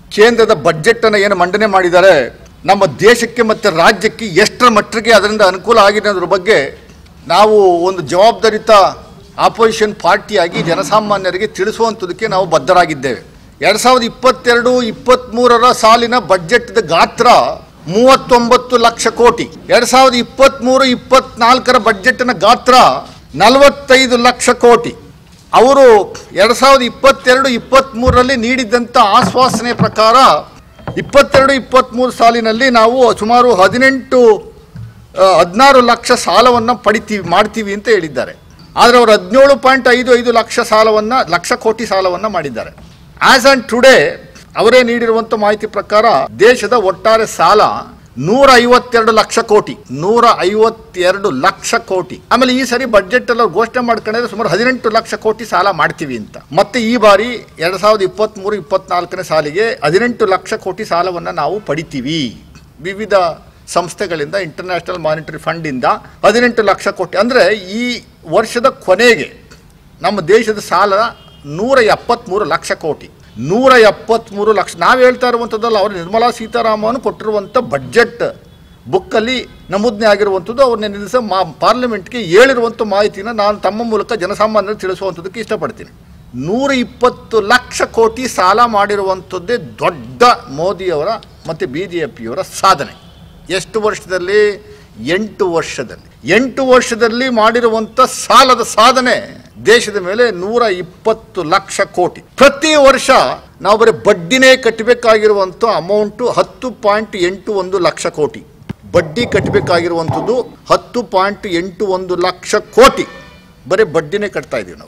ಕೇಂದ್ರದ ಬಜೆಟ್ ಅನ್ನು ಏನು ಮಂಡನೆ ಮಾಡಿದ್ದಾರೆ ನಮ್ಮ ದೇಶಕ್ಕೆ ಮತ್ತು ರಾಜ್ಯಕ್ಕೆ ಎಷ್ಟರ ಮಟ್ಟಿಗೆ ಅದರಿಂದ ಅನುಕೂಲ ಆಗಿದೆ ಅನ್ನೋದ್ರ ಬಗ್ಗೆ ನಾವು ಒಂದು ಜವಾಬ್ದಾರಿತ ಆಪೋಸಿಷನ್ ಪಾರ್ಟಿಯಾಗಿ ಜನಸಾಮಾನ್ಯರಿಗೆ ತಿಳಿಸುವಂಥದಕ್ಕೆ ನಾವು ಬದ್ಧರಾಗಿದ್ದೇವೆ ಎರಡು ಸಾವಿರದ ಇಪ್ಪತ್ತೆರಡು ಇಪ್ಪತ್ತ್ಮೂರರ ಸಾಲಿನ ಬಜೆಟ್ದ ಗಾತ್ರ ಮೂವತ್ತೊಂಬತ್ತು ಲಕ್ಷ ಕೋಟಿ ಎರಡು ಸಾವಿರದ ಇಪ್ಪತ್ತ್ಮೂರು ಇಪ್ಪತ್ನಾಲ್ಕರ ಬಜೆಟ್ನ ಗಾತ್ರ ನಲವತ್ತೈದು ಲಕ್ಷ ಕೋಟಿ ಅವರು ಎರಡು ಸಾವಿರದ ಇಪ್ಪತ್ತೆರಡು ಇಪ್ಪತ್ತ್ಮೂರರಲ್ಲಿ ನೀಡಿದಂಥ ಆಶ್ವಾಸನೆ ಪ್ರಕಾರ ಇಪ್ಪತ್ತೆರಡು ಇಪ್ಪತ್ತ್ಮೂರು ಸಾಲಿನಲ್ಲಿ ನಾವು ಸುಮಾರು ಹದಿನೆಂಟು ಆ, ಹದಿನಾರು ಲಕ್ಷ ಸಾಲವನ್ನು ಪಡಿತೀವಿ ಮಾಡ್ತೀವಿ ಅಂತ ಹೇಳಿದ್ದಾರೆ ಆದರೆ ಅವರು ಹದಿನೇಳು ಪಾಯಿಂಟ್ ಐದು ಐದು ಲಕ್ಷ ಸಾಲವನ್ನು ಲಕ್ಷ ಕೋಟಿ ಸಾಲವನ್ನು ಮಾಡಿದ್ದಾರೆ ಆಸ್ ಆನ್ ಟುಡೇ ಅವರೇ ನೀಡಿರುವಂಥ ಮಾಹಿತಿ ಪ್ರಕಾರ ದೇಶದ ಒಟ್ಟಾರೆ ಸಾಲ ನೂರ ಐವತ್ತೆರಡು ಲಕ್ಷ ಕೋಟಿ ನೂರ ಐವತ್ತೆರಡು ಲಕ್ಷ ಕೋಟಿ ಆಮೇಲೆ ಈ ಸರಿ ಬಜೆಟ್ ಎಲ್ಲ ಘೋಷಣೆ ಮಾಡ್ಕೊಂಡಿದ್ರೆ ಸುಮಾರು ಹದಿನೆಂಟು ಲಕ್ಷ ಕೋಟಿ ಸಾಲ ಮಾಡ್ತೀವಿ ಅಂತ ಮತ್ತೆ ಈ ಬಾರಿ ಎರಡ್ ಸಾವಿರದ ಇಪ್ಪತ್ತ್ಮೂರು ಇಪ್ಪತ್ನಾಲ್ಕನೇ ಸಾಲಿಗೆ ಹದಿನೆಂಟು ಲಕ್ಷ ಕೋಟಿ ಸಾಲವನ್ನು ನಾವು ಪಡಿತೀವಿ ವಿವಿಧ ಸಂಸ್ಥೆಗಳಿಂದ ಇಂಟರ್ನ್ಯಾಷನಲ್ ಮಾನಿಟರಿ ಫಂಡಿಂದ ಹದಿನೆಂಟು ಲಕ್ಷ ಕೋಟಿ ಅಂದರೆ ಈ ವರ್ಷದ ಕೊನೆಗೆ ನಮ್ಮ ದೇಶದ ಸಾಲ ನೂರ ಎಪ್ಪತ್ತ್ಮೂರು ಲಕ್ಷ ಕೋಟಿ ನೂರ ಎಪ್ಪತ್ತ್ಮೂರು ಲಕ್ಷ ನಾವು ಹೇಳ್ತಾ ಇರುವಂಥದ್ದಲ್ಲ ಅವರು ನಿರ್ಮಲಾ ಸೀತಾರಾಮನ್ ಕೊಟ್ಟಿರುವಂಥ ಬಡ್ಜೆಟ್ ಬುಕ್ಕಲ್ಲಿ ನಮೂದನೆ ಆಗಿರುವಂಥದ್ದು ಅವ್ರು ನಿನ್ನೆ ದಿವಸ ಮಾ ಪಾರ್ಲಿಮೆಂಟ್ಗೆ ಹೇಳಿರುವಂಥ ಮಾಹಿತಿನ ನಾನು ತಮ್ಮ ಮೂಲಕ ಜನಸಾಮಾನ್ಯರಿಗೆ ತಿಳಿಸುವಂಥದ್ದಕ್ಕೆ ಇಷ್ಟಪಡ್ತೀನಿ ನೂರ ಇಪ್ಪತ್ತು ಲಕ್ಷ ಕೋಟಿ ಸಾಲ ಮಾಡಿರುವಂಥದ್ದೇ ದೊಡ್ಡ ಮೋದಿಯವರ ಮತ್ತು ಬಿ ಜೆ ಪಿಯವರ ಸಾಧನೆ ಎಷ್ಟು ವರ್ಷದಲ್ಲಿ ಎಂಟು ವರ್ಷದಲ್ಲಿ ಎಂಟು ವರ್ಷದಲ್ಲಿ ಮಾಡಿರುವಂಥ ಸಾಲದ ಸಾಧನೆ ದೇಶದ ಮೇಲೆ ನೂರ ಇಪ್ಪತ್ತು ಲಕ್ಷ ಕೋಟಿ ಪ್ರತಿ ವರ್ಷ ನಾವು ಬರೀ ಬಡ್ಡಿನೇ ಕಟ್ಟಬೇಕಾಗಿರುವಂಥ ಅಮೌಂಟು ಹತ್ತು ಪಾಯಿಂಟ್ ಎಂಟು ಒಂದು ಲಕ್ಷ ಕೋಟಿ ಬಡ್ಡಿ ಕಟ್ಟಬೇಕಾಗಿರುವಂಥದ್ದು ಹತ್ತು ಪಾಯಿಂಟ್ ಎಂಟು ಒಂದು ಲಕ್ಷ ಕೋಟಿ ಬರೀ ಬಡ್ಡಿನೇ ಕಟ್ತಾ ಇದೀವಿ ನಾವು